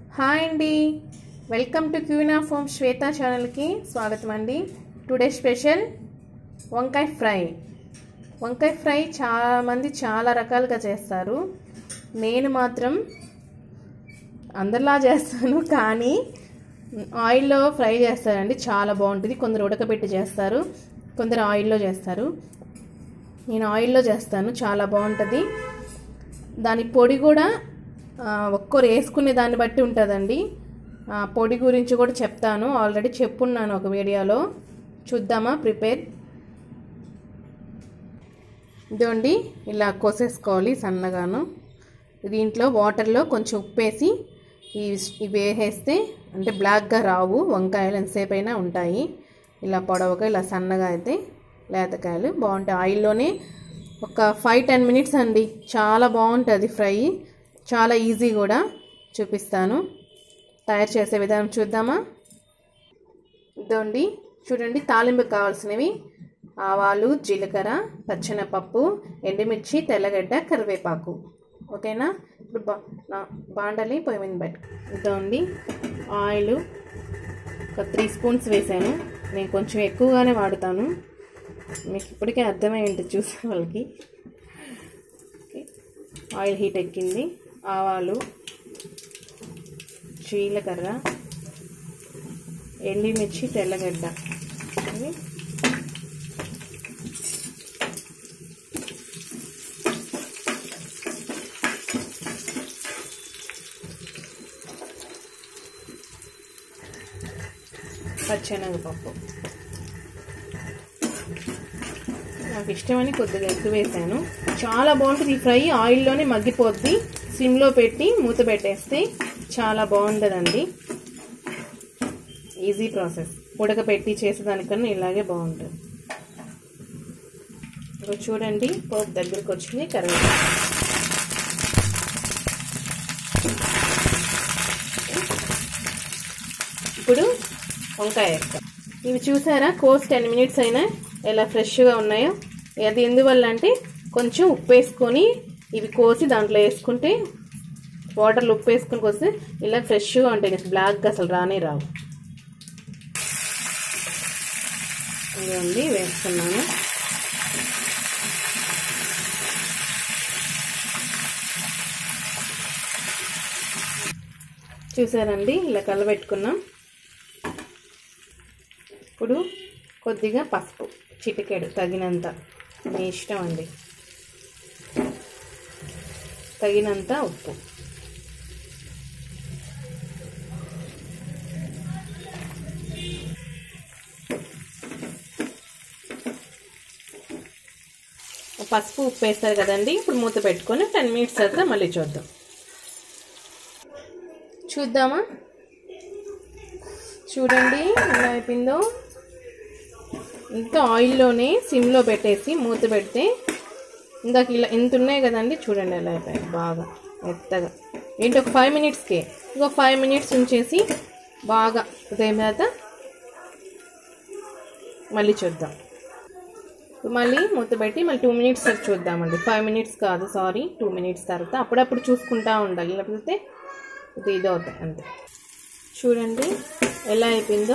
Hi అండి welcome to క్యూనా ఫోమ్ శ్వేత ఛానల్కి స్వాగతం అండి టుడే స్పెషల్ వంకాయ ఫ్రై వంకాయ ఫ్రై చాలా మంది చాలా రకాలుగా చేస్తారు నేను మాత్రం అందరిలా చేస్తాను కానీ ఆయిల్లో ఫ్రై చేస్తారండి చాలా బాగుంటుంది కొందరు ఉడకబెట్టి చేస్తారు కొందరు ఆయిల్లో చేస్తారు నేను ఆయిల్లో చేస్తాను చాలా బాగుంటుంది దాని పొడి కూడా ఆ, ఒక్కొరు వేసుకునే దాన్ని బట్టి ఉంటుందండి ఆ, పొడి గురించి కూడా చెప్తాను ఆల్రెడీ చెప్పున్నాను ఒక వీడియోలో చూద్దామా ప్రిపేర్ ఇదండి ఇలా కోసేసుకోవాలి సన్నగాను దీంట్లో వాటర్లో కొంచెం ఉప్పేసి ఇవి ఇవి వేసేస్తే అంటే బ్లాక్గా రావు వంకాయలు ఎంతసేపు అయినా ఉంటాయి ఇలా పొడవుగా ఇలా సన్నగా అయితే లేతకాయలు బాగుంటాయి ఆయిల్లోనే ఒక ఫైవ్ టెన్ మినిట్స్ అండి చాలా బాగుంటుంది ఫ్రై చాలా ఈజీ కూడా చూపిస్తాను తయారు చేసే విధానం చూద్దామా ఇదండి చూడండి తాలింపుకి కావాల్సినవి ఆవాలు జీలకర్ర పచ్చెనపప్పు ఎండుమిర్చి తెల్లగడ్డ కరివేపాకు ఓకేనా ఇప్పుడు బా నా బాండలి పొయ్యి మీద పెట్టు ఇదండి ఆయిల్ ఒక త్రీ స్పూన్స్ వేసాను నేను కొంచెం ఎక్కువగానే వాడుతాను మీకు ఇప్పటికే అర్థమై ఉంటుంది చూసే వాళ్ళకి ఓకే. ఆయిల్ హీట్ ఎక్కింది ఆవాలు జీలకర్ర ఎండిమిర్చి తెల్లగడ్డ ఇవి పచ్చెనగపప్పు నాకు ఇష్టమని కొద్దిగా ఎక్కువ వేసాను చాలా బాగుంటుంది ఈ ఫ్రై ఆయిల్లోనే మగ్గిపోద్ది సిమ్లో పెట్టి మూత పెట్టేస్తే చాలా బాగుంటుందండి ఈజీ ప్రాసెస్ ఉడకపెట్టి చేసేదానికన్నా ఇలాగే బాగుంటుంది ఇప్పుడు చూడండి పోపు దగ్గరికి వచ్చింది కరివేపాకు ఇప్పుడు వంకాయ వేస్తాం ఇవి చూసారా కోస్ టెన్ మినిట్స్ అయినా ఎలా ఫ్రెష్గా ఉన్నాయో అది ఎందువల్ల అంటే కొంచెం ఉప్పు వేసుకొని ఇవి కోసి దాంట్లో వేసుకుంటే వాటర్లో ఉప్పు వేసుకొని కోస్తే ఇలా ఫ్రెష్గా ఉంటాయి బ్లాక్గా అసలు రానే రావు ఇదండి వేస్తున్నాను చూసారండి ఇలా కలబెట్టుకున్నాం ఇప్పుడు కొద్దిగా పసుపు చిటికెడు తగినంత మీ ఇష్టం అండి తగినంత ఉప్పు పసుపు ఉప్పు వేస్తారు కదండి ఇప్పుడు మూత పెట్టుకొని టెన్ మినిట్స్ తర్వాత మళ్ళీ చూద్దాం చూద్దామా చూడండి ఎలా అయిపోయిందో ఇంకా ఆయిల్లోనే సిమ్లో పెట్టేసి మూత పెడితే ఇందాక ఇలా ఇంత ఉన్నాయి కదండి చూడండి ఎలా అయిపోయాయి బాగా మెత్తగా ఏంటి ఒక ఫైవ్ మినిట్స్కే ఇంకో ఫైవ్ మినిట్స్ ఉంచేసి బాగా ఉదయం తర్వాత మళ్ళీ చూద్దాం మళ్ళీ మూత పెట్టి మళ్ళీ టూ మినిట్స్ తర్వాత చూద్దామండి ఫైవ్ మినిట్స్ కాదు సారీ టూ మినిట్స్ తర్వాత అప్పుడప్పుడు చూసుకుంటా ఉండాలి లేకపోతే ఇది ఇది అవుతాయి అంతే చూడండి ఎలా అయిపోయిందో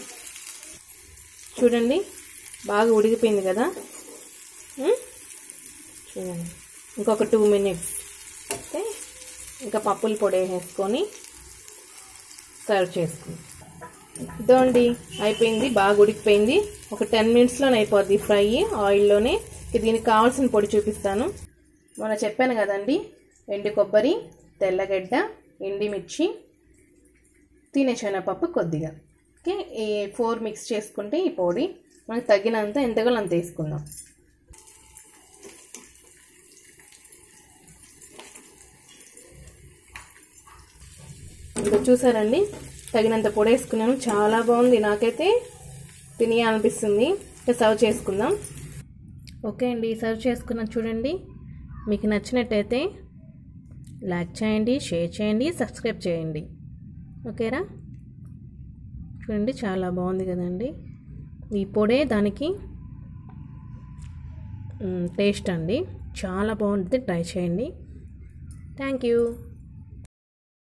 చూడండి బాగా ఉడికిపోయింది కదా ఉం? చూడండి ఇంకొక టూ మినిట్స్ ఓకే ఇంకా పప్పుల పొడి వేసేసుకొని సర్వ్ చేసుకుందాం ఇదండి అయిపోయింది బాగా ఉడికిపోయింది ఒక టెన్ మినిట్స్లోనే అయిపోద్ది ఫ్రై ఆయిల్లోనే దీనికి కావాల్సిన పొడి చూపిస్తాను మొన్న చెప్పాను కదండి ఎండు కొబ్బరి తెల్లగడ్డ ఎండిమిర్చి తినే శనగపప్పు కొద్దిగా ఓకే ఈ ఫోర్ మిక్స్ చేసుకుంటే ఈ పొడి మనకు తగినంత ఎంతగా అంత వేసుకుందాం ఇప్పుడు చూసారండి తగినంత పొడి వేసుకున్నాను చాలా బాగుంది నాకైతే తినేయాలనిపిస్తుంది ఇంకా సర్వ్ చేసుకుందాం ఓకే అండి సర్వ్ చేసుకున్నాం చూడండి మీకు నచ్చినట్టయితే లైక్ చేయండి షేర్ చేయండి సబ్స్క్రైబ్ చేయండి ఓకేరా చూడండి చాలా బాగుంది కదండి ఈ పొడే దానికి టేస్ట్ అండి చాలా బాగుంటుంది ట్రై చేయండి థ్యాంక్ యూ